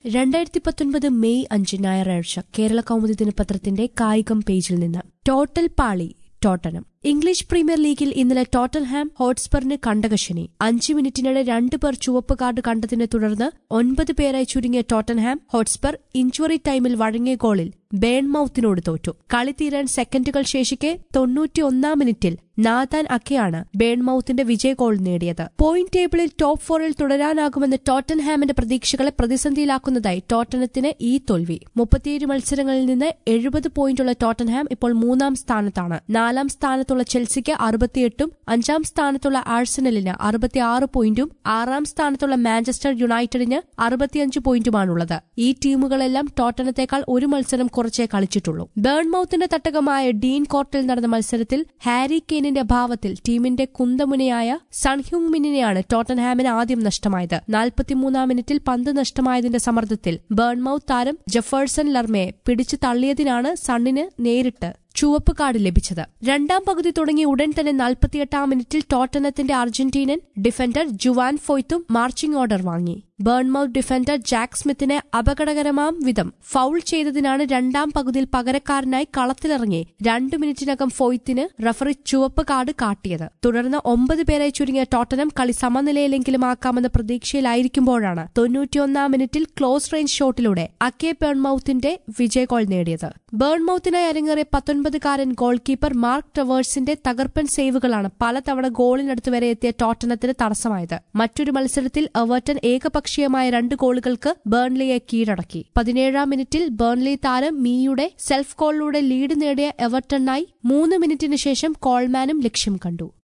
രണ്ടായിരത്തി പത്തൊൻപത് മെയ് അഞ്ച് ഞായറാഴ്ച കേരള കൗമുദി ദിനപത്രത്തിന്റെ കായികം പേജിൽ നിന്ന് ടോട്ടൽ പാളി ടോട്ടനം ഇംഗ്ലീഷ് പ്രീമിയർ ലീഗിൽ ഇന്നലെ ടോട്ടൻഹാം ഹോട്ട്സ്പറിന് കണ്ടകശനി അഞ്ച് മിനിറ്റിനിടെ രണ്ട് പേർ ചുവപ്പ് കാർഡ് കണ്ടതിനെ തുടർന്ന് ഒൻപത് പേരായി ചുരുങ്ങിയ ടോട്ടൻഹാം ഹോട്ട്സ്പർ ഇഞ്ചുറി ടൈമിൽ വഴങ്ങിയ ഗോളിൽ ബേൺമൌത്തിനോട് തോറ്റു കളി തീരാൻ സെക്കൻഡുകൾ ശേഷിക്കെ തൊണ്ണൂറ്റിയൊന്നാം മിനിറ്റിൽ നാഥാൻ അക്കയാണ് ബേൺമൌത്തിന്റെ വിജയ ഗോൾ നേടിയത് പോയിന്റ് ടേബിളിൽ ടോപ്പ് ഫോറിൽ തുടരാനാകുമെന്ന് ടോട്ടൻഹാമിന്റെ പ്രതീക്ഷകളെ പ്രതിസന്ധിയിലാക്കുന്നതായി ടോട്ടനത്തിന് ഈ തോൽവി മുപ്പത്തിയേഴ് മത്സരങ്ങളിൽ നിന്ന് എഴുപത് പോയിന്റുള്ള ടോട്ടൻഹാം ഇപ്പോൾ മൂന്നാം സ്ഥാനത്താണ് നാലാം സ്ഥാനത്തുള്ള ചെൽസിക്ക് അറുപത്തിയെട്ടും അഞ്ചാം സ്ഥാനത്തുള്ള ആഴ്സണലിന് അറുപത്തിയാറ് പോയിന്റും ആറാം സ്ഥാനത്തുള്ള മാഞ്ചസ്റ്റർ യുണൈറ്റഡിന് അറുപത്തിയഞ്ച് പോയിന്റുമാണുള്ളത് ഈ ടീമുകളെല്ലാം ടോട്ടനത്തേക്കാൾ ഒരു മത്സരം കുറച്ചേ കളിച്ചിട്ടുള്ളൂ ബേൺമൌത്തിന്റെ തട്ടകമായ ഡീൻ കോർട്ടിൽ നടന്ന മത്സരത്തിൽ ഹാരി കെയ്നിന്റെ അഭാവത്തിൽ ടീമിന്റെ കുന്തമുനയായ സൺഹ്യൂങ് മിന്നിനെയാണ് ടോട്ടൻഹാമിന് ആദ്യം നഷ്ടമായത് നാൽപ്പത്തിമൂന്നാം മിനിറ്റിൽ പന്ത് നഷ്ടമായതിന്റെ സമ്മർദ്ദത്തിൽ ബേൺമൌത്ത് താരം ജഫേഴ്സൺ ലർമയെ പിടിച്ചു തള്ളിയതിനാണ് സണ്ണിന് നേരിട്ട് ചുവപ്പ് കാർഡ് ലഭിച്ചത് രണ്ടാം പകുതി തുടങ്ങി ഉടൻ തന്നെ നാൽപ്പത്തിയെട്ടാം മിനിറ്റിൽ ടോട്ടനത്തിന്റെ അർജന്റീനൻ ഡിഫൻഡർ ജുവാൻ ഫോയ്ത്തും മാർച്ചിംഗ് ഓർഡർ വാങ്ങി ബേൺമൌത്ത് ഡിഫൻഡർ ജാക്ക് സ്മിത്തിനെ അപകടകരമാം വിധം ഫൌൾ ചെയ്തതിനാണ് രണ്ടാം പകുതിയിൽ പകരക്കാരനായി കളത്തിലിറങ്ങി രണ്ട് മിനിറ്റിനകം ഫോയ്ത്തിന് റഫറി ചുവപ്പ് കാർഡ് കാട്ടിയത് തുടർന്ന് ഒമ്പത് പേരായി ചുരുങ്ങിയ ടോട്ടനം കളി സമനിലയിലെങ്കിലും ആക്കാമെന്ന പ്രതീക്ഷയിലായിരിക്കുമ്പോഴാണ് തൊണ്ണൂറ്റിയൊന്നാം മിനിറ്റിൽ ക്ലോസ് റേഞ്ച് ഷോട്ടിലൂടെ അക്കെ ബേൺമൌത്തിന്റെ വിജയ ഗോൾ നേടിയത് ബേൺമൌത്തിനായി അരങ്ങേറിയ പത്തൊൻപതുകാരൻ ഗോൾ കീപ്പർ മാർക്ക് ടവേഴ്സിന്റെ തകർപ്പൻ സേവുകളാണ് പലതവണ ഗോളിനടുത്ത് വരെ എത്തിയ ടോട്ടനത്തിന് തടസ്സമായത് മറ്റൊരു മത്സരത്തിൽ എവർട്ടൺ ഏകപക്ഷീയമായ രണ്ട് ഗോളുകൾക്ക് ബേൺലിയെ കീഴടക്കി പതിനേഴാം മിനിറ്റിൽ ബേൺലി താരം മീയുടെ സെൽഫ് ഗോളിലൂടെ ലീഡ് നേടിയ എവർട്ടണിനായി മൂന്ന് മിനിറ്റിന് ശേഷം കോൾമാനും ലക്ഷ്യം കണ്ടു